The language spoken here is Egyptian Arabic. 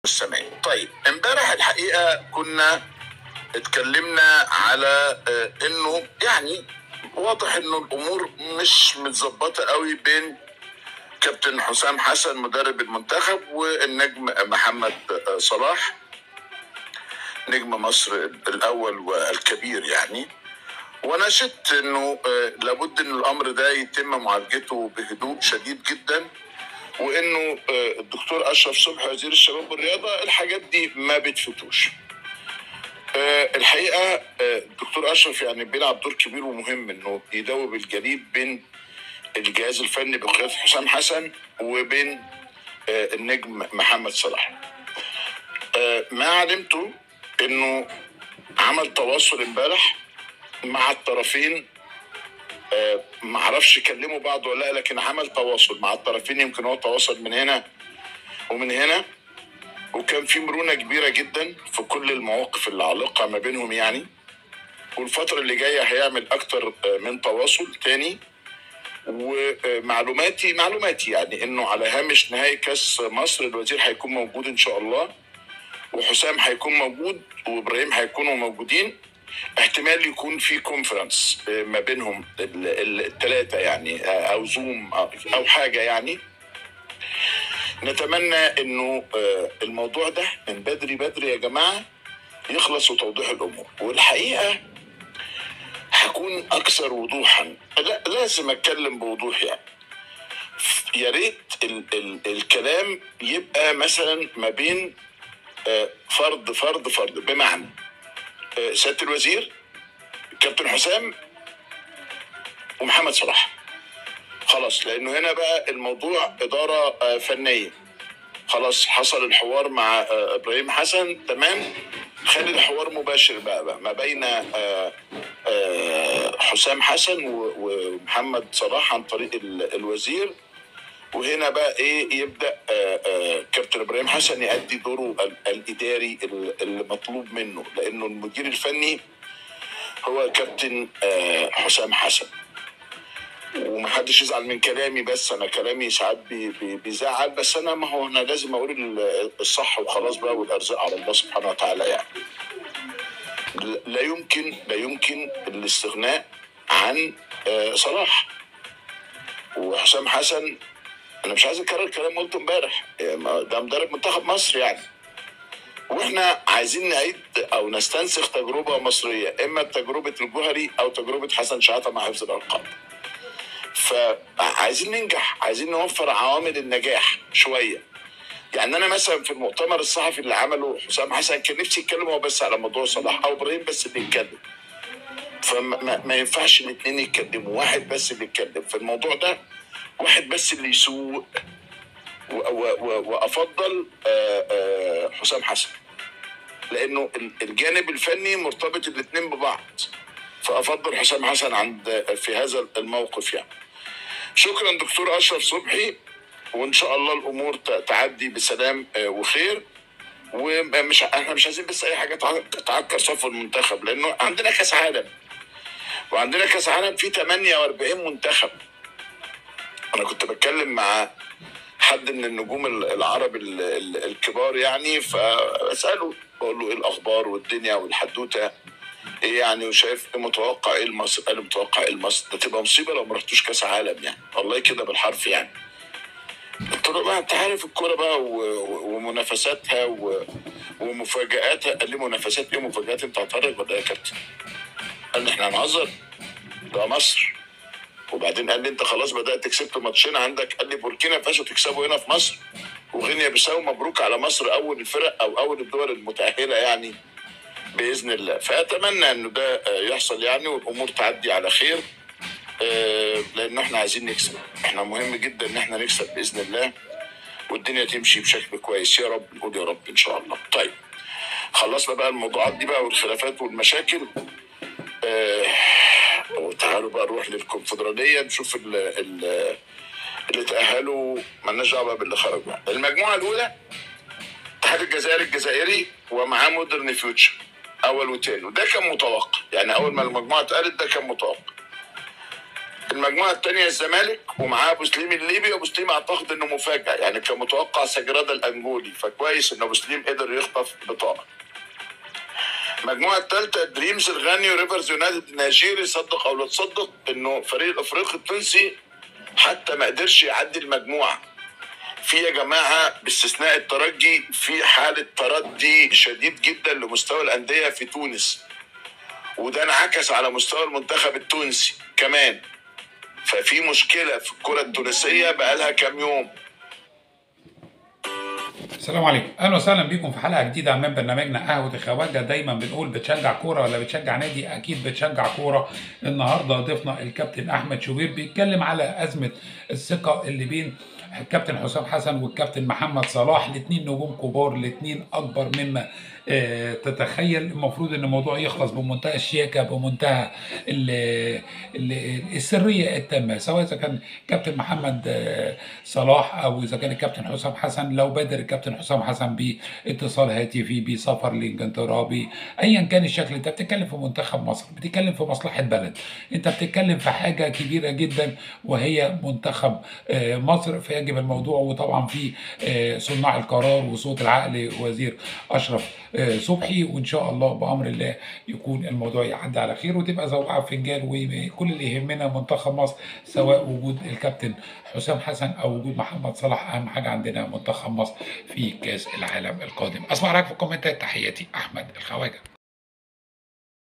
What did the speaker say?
السامعين طيب امبارح الحقيقه كنا اتكلمنا على آه، انه يعني واضح انه الامور مش متظبطه قوي بين كابتن حسام حسن مدرب المنتخب والنجم محمد آه، صلاح نجم مصر الاول والكبير يعني وانا شدت انه آه، لابد ان الامر ده يتم معالجته بهدوء شديد جدا وانه آه، الدكتور اشرف صبحي وزير الشباب والرياضه الحاجات دي ما بتفتوش آه، الحقيقه آه، الدكتور اشرف يعني بيلعب دور كبير ومهم انه يدوب الجليد بين الجهاز الفني بقياده حسام حسن وبين آه، النجم محمد صلاح آه، ما علمته انه عمل تواصل امبارح مع الطرفين آه، ما اعرفش كلموا بعض ولا لا لكن عمل تواصل مع الطرفين يمكن هو تواصل من هنا ومن هنا وكان في مرونه كبيره جدا في كل المواقف العالقه ما بينهم يعني والفتره اللي جايه هيعمل اكتر آه، من تواصل تاني ومعلوماتي معلوماتي يعني انه على هامش نهائي كاس مصر الوزير هيكون موجود ان شاء الله وحسام هيكون موجود وابراهيم هيكونوا موجودين احتمال يكون في كونفرنس ما بينهم الثلاثه يعني آه، او زوم او أو حاجه يعني نتمنى انه آه، الموضوع ده من بدري بدري يا جماعه يخلص وتوضيح الامور والحقيقه هكون اكثر وضوحا لا لازم اتكلم بوضوح يعني يا ريت ال ال الكلام يبقى مثلا ما بين آه، فرد فرد فرد بمعنى آه، سياده الوزير كابتن حسام ومحمد صلاح خلاص لانه هنا بقى الموضوع اداره آه، فنيه خلاص حصل الحوار مع آه، ابراهيم حسن تمام خلي الحوار مباشر بقى, بقى ما بين آه، آه، حسام حسن و- ومحمد صلاح عن طريق ال- الوزير وهنا بقى ايه يبدا آه، آه، كابتن ابراهيم حسن يؤدي دوره ال- الاداري ال- اللي مطلوب منه لانه المدير الفني هو كابتن آه، حسام حسن ومحدش يزعل من كلامي بس انا كلامي ساعات بي بي بيزعل بس انا ما هو انا لازم اقول ال- الصح وخلاص بقى والارزاق على الله سبحانه وتعالى يعني لا يمكن لا يمكن الاستغناء عن آه، صلاح وحسام حسن انا مش عايز اكرر كلام قلته امبارح يعني ما- ده مدرب منتخب مصر يعني واحنا عايزين نعيد او نستنسخ تجربه مصريه اما تجربه الجوهري او تجربه حسن شحاته مع حفظ الالقاب فعايزين ننجح عايزين نوفر عوامل النجاح شويه يعني انا مثلا في المؤتمر الصحفي اللي عمله حسام حسن كان نفسي يتكلم هو بس على موضوع صلاح او ابراهيم بس اللي يتكلم فما ما- ما ينفعش الاثنين يتكلموا واحد بس اللي يتكلم في الموضوع ده واحد بس اللي يسوق و- و- و- وافضل آه، آه، حسام حسن لانه ال- الجانب الفني مرتبط الاثنين ببعض فافضل حسام حسن عند في هذا الموقف يعني شكرا دكتور اشرف صبحي وان شاء الله الامور ت- تعدي بسلام آه، وخير ومش احنا مش عايزين بس اي حاجه تع- تعكر صف المنتخب لانه عندنا كاس عالم وعندنا كاس عالم فيه 48 منتخب انا كنت بتكلم مع حد من النجوم ال- العرب ال- ال- الكبار يعني فاساله بقول له ايه الاخبار والدنيا والحدوته ايه يعني وشايف ايه متوقع ايه لمصر قال لي متوقع ايه لمصر ده تبقى مصيبه لو ما رحتوش كاس عالم يعني والله كده بالحرف يعني قلت له بقى انت عارف الكوره بقى و- و- ومنافساتها و- ومفاجاتها قال لي منافسات ايه ومفاجات انت هتهرج ولا ايه يا كابتن؟ قال لي احنا هنهزر ده مصر وبعدين قال لي انت خلاص بدات كسبت ماتشين عندك قال لي بوركينا فاسو تكسبوا هنا في مصر وغينيا بيساو مبروك على مصر اول الفرق او اول الدول المتاهله يعني باذن الله فاتمنى انه ده آه، يحصل يعني والامور تعدي على خير آه، لان احنا عايزين نكسب احنا مهم جدا ان احنا نكسب باذن الله والدنيا تمشي بشكل كويس يا رب نقول يا رب ان شاء الله طيب خلصنا بقى الموضوعات دي بقى والخلافات والمشاكل آه، وتعالوا بقى نروح للكونفدراليه نشوف ال ال اللي تاهلوا مالناش دعوه بقى باللي خرجوا المجموعه الاولى اتحاد الجزائر الجزائري ومعاه مودرن فيوتشر اول وتاني وده كان متوقع يعني اول ما المجموعه اتقالت ده كان متوقع المجموعه الثانيه الزمالك ومعاه ابو سليم الليبي ابو سليم اعتقد انه مفاجاه يعني كان متوقع سجرادا الانجولي فكويس ان ابو سليم قدر يخطف بطاقه المجموعه الثالثه دريمز الغني وريفرز يونايتد النيجيري صدق او لا تصدق انه فريق الافريقي التونسي حتى ما قدرش يعدي المجموعه في يا جماعه باستثناء الترجي في حاله تردي شديد جدا لمستوى الانديه في تونس وده انعكس على مستوى المنتخب التونسي كمان ففي مشكله في الكره التونسيه بقالها كام يوم السلام عليكم اهلا وسهلا بيكم في حلقه جديده من برنامجنا قهوه الخواجه دايما بنقول بتشجع كوره ولا بتشجع نادي اكيد بتشجع كوره النهارده ضيفنا الكابتن احمد شوبير بيتكلم على ازمه الثقه اللي بين الكابتن حسام حسن والكابتن محمد صلاح الاثنين نجوم كبار الاثنين اكبر مما آه، تتخيل المفروض ان الموضوع يخلص بمنتهى الشياكه بمنتهى ال- ال- السريه التامه سواء اذا كان كابتن محمد آه، صلاح او اذا كان الكابتن حسام حسن لو بادر الكابتن حسام حسن باتصال هاتفي بسفر لانجلترا بايا كان الشكل انت بتتكلم في منتخب مصر بتتكلم في مصلحه بلد انت بتتكلم في حاجه كبيره جدا وهي منتخب آه، مصر فيجب الموضوع وطبعا في آه، صناع القرار وصوت العقل وزير اشرف آه، صبحي وان شاء الله بامر الله يكون الموضوع يعدي على خير وتبقى زوقعه فنجان وكل اللي يهمنا منتخب مصر سواء وجود الكابتن حسام حسن او وجود محمد صلاح اهم حاجه عندنا منتخب مصر في كاس العالم القادم اسمع رايك في الكومنتات تحياتي احمد الخواجه